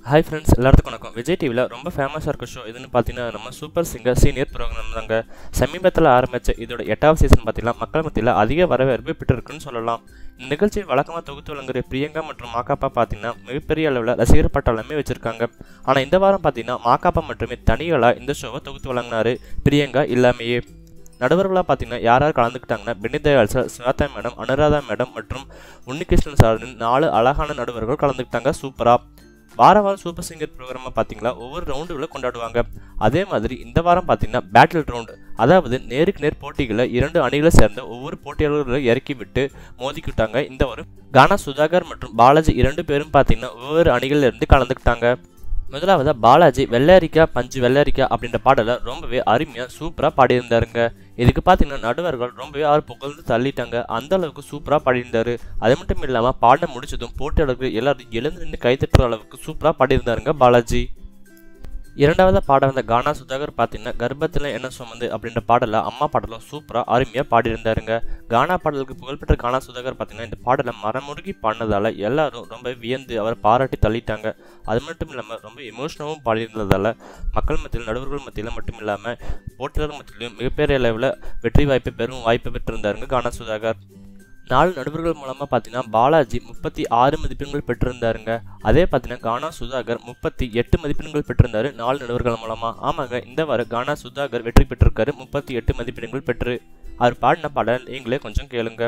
hi friends எல்லாத்துக்கும் வணக்கம் விஜய் டிவியில் ரொம்ப ஃபேமஸாக இருக்க ஷோ எதுன்னு பார்த்தீங்கன்னா நம்ம சூப்பர் சிங்கர் சீனியர் ப்ரோக்ராம் தாங்க சமீபத்தில் ஆரம்பித்த இதோட எட்டாவது சீசன் பார்த்தீங்கன்னா மக்கள் மத்தியில் அதிக வரவேற்பு பெற்றிருக்குன்னு சொல்லலாம் இந்த நிகழ்ச்சி வழக்கமாக தொகுத்து வழங்குற பிரியங்கா மற்றும் மாக்காப்பா பார்த்தீங்கன்னா மிகப்பெரிய அளவில் ரசிகர் பட்டாளமே வச்சுருக்காங்க ஆனால் இந்த வாரம் பார்த்தீங்கன்னா மாக்காப்பா மட்டுமே தனிகளாக இந்த ஷோவை தொகுத்து வழங்கினாரு பிரியங்கா இல்லாமையே நடுவர்களாக பார்த்தீங்கன்னா யார் யார் கலந்துக்கிட்டாங்கன்னா பெனிதயால் sir Swatha madam Anuradha madam மற்றும் உன்னிகிருஷ்ணன் சாரின் நாலு அழகான நடுவர்கள் கலந்துக்கிட்டாங்க சூப்பராக வார வாரம் சூப்பர் சிங்கர் ப்ரோக்ராமை பார்த்தீங்களா ஒவ்வொரு ரவுண்டுகளை கொண்டாடுவாங்க அதே மாதிரி இந்த வாரம் பார்த்தீங்கன்னா பேட்டில் ரவுண்டு அதாவது நேருக்கு நேர் போட்டிகளை இரண்டு அணிகளை சேர்ந்த ஒவ்வொரு போட்டியாளர்களை இறக்கி விட்டு மோதிக்கிட்டாங்க இந்த ஒரு கானா சுதாகர் மற்றும் பாலாஜி இரண்டு பேரும் பார்த்தீங்கன்னா ஒவ்வொரு அணிகளில் இருந்து கலந்துக்கிட்டாங்க முதலாவது பாலாஜி வெள்ளரிக்கா பஞ்சு வெள்ளரிக்கா அப்படின்ற பாடலை ரொம்பவே அருமையாக சூப்பராக பாடியிருந்தாருங்க இதுக்கு பார்த்தீங்கன்னா நடுவர்கள் ரொம்பவே அவர் புகழ்ந்து தள்ளிட்டாங்க அந்த அளவுக்கு சூப்பராக பாடியிருந்தாரு அது மட்டும் இல்லாமல் பாடம் முடிச்சதும் போட்டியாளர்கள் எல்லாரும் எழுந்து நின்று கைத்தட்டுற அளவுக்கு சூப்பராக பாடியிருந்தாருங்க பாலாஜி இரண்டாவது பாட வந்த கானா சுதாகர் பார்த்தீங்கன்னா கர்ப்பத்தில் என்ன சுமந்து அப்படின்ற பாடலை அம்மா பாடலும் சூப்பராக அருமையாக பாடியிருந்தாருங்க கானா பாடலுக்கு புகழ்பெற்ற கானா சுதாகர் பார்த்தீங்கன்னா இந்த பாடலை மரமுருகி பாடினதால எல்லாரும் ரொம்ப வியந்து அவரை பாராட்டி தள்ளிட்டாங்க அது மட்டும் இல்லாமல் ரொம்ப எமோஷனவும் பாடியிருந்ததால் மக்கள் மத்தியில் நடுவர்கள் மத்தியில் மட்டும் இல்லாமல் போட்டியாளர் மத்தியிலும் மிகப்பெரிய அளவில் வெற்றி வாய்ப்பை பெரும் வாய்ப்பை பெற்றிருந்தாருங்க கானா சுதாகர் நாலு நடுவர்கள் மூலமாக பார்த்தீங்கன்னா பாலாஜி முப்பத்தி ஆறு மதிப்பெண்கள் பெற்றிருந்தாருங்க அதே பார்த்தீங்கன்னா கானா சுதாகர் முப்பத்தி எட்டு மதிப்பெண்கள் பெற்றிருந்தாரு நாலு நடுவர்கள் மூலமாக ஆமாங்க இந்த வாரம் கானா சுதாகர் வெற்றி பெற்றிருக்காரு முப்பத்தி எட்டு மதிப்பெண்கள் பெற்று அவர் பாடின பாடல் நீங்களே கொஞ்சம் கேளுங்க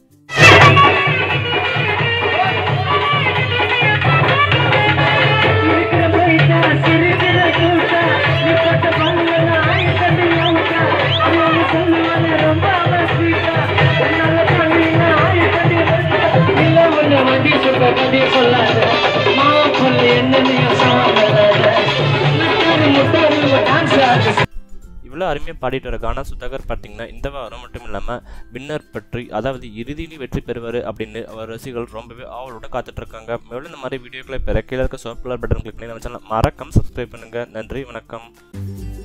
இருக்கிற போயிட்டா சிரிக்கிற கூட்டா நீ பட்ட பங்குல ஆயி கண்டு யவுட்டா அவங்க சொல்லுவாங்க ரொம்ப அவஸ்வீட்டா உன்னால பண்ணின ஆயி கண்டு இல்ல உன்னை வண்டி சொல்ல கண்டி சொல்லாத மாமா சொல்லு என்ன நீ சாப்பிடாத முட்டாரு முட்டாரு டான்ஸ் ஆடு இவ்வளோ அருமையாக பாடிட்டு வர கானா சுதாகர் பார்த்தீங்கன்னா இந்த வாரம் மட்டும் இல்லாமல் வின்னர் பற்றி அதாவது இறுதியில் வெற்றி பெறுவார் அப்படின்னு அவர் ரசிகர்கள் ரொம்பவே ஆவலோட காத்துட்டு இருக்காங்க மேலும் இந்த மாதிரி வீடியோக்களை பெற கீழே இருக்க சோப் கலர் பட்டன் கிளிக் பண்ணி நம்ம சேனல் மறக்காம சப்ஸ்கிரைப் பண்ணுங்கள் நன்றி வணக்கம்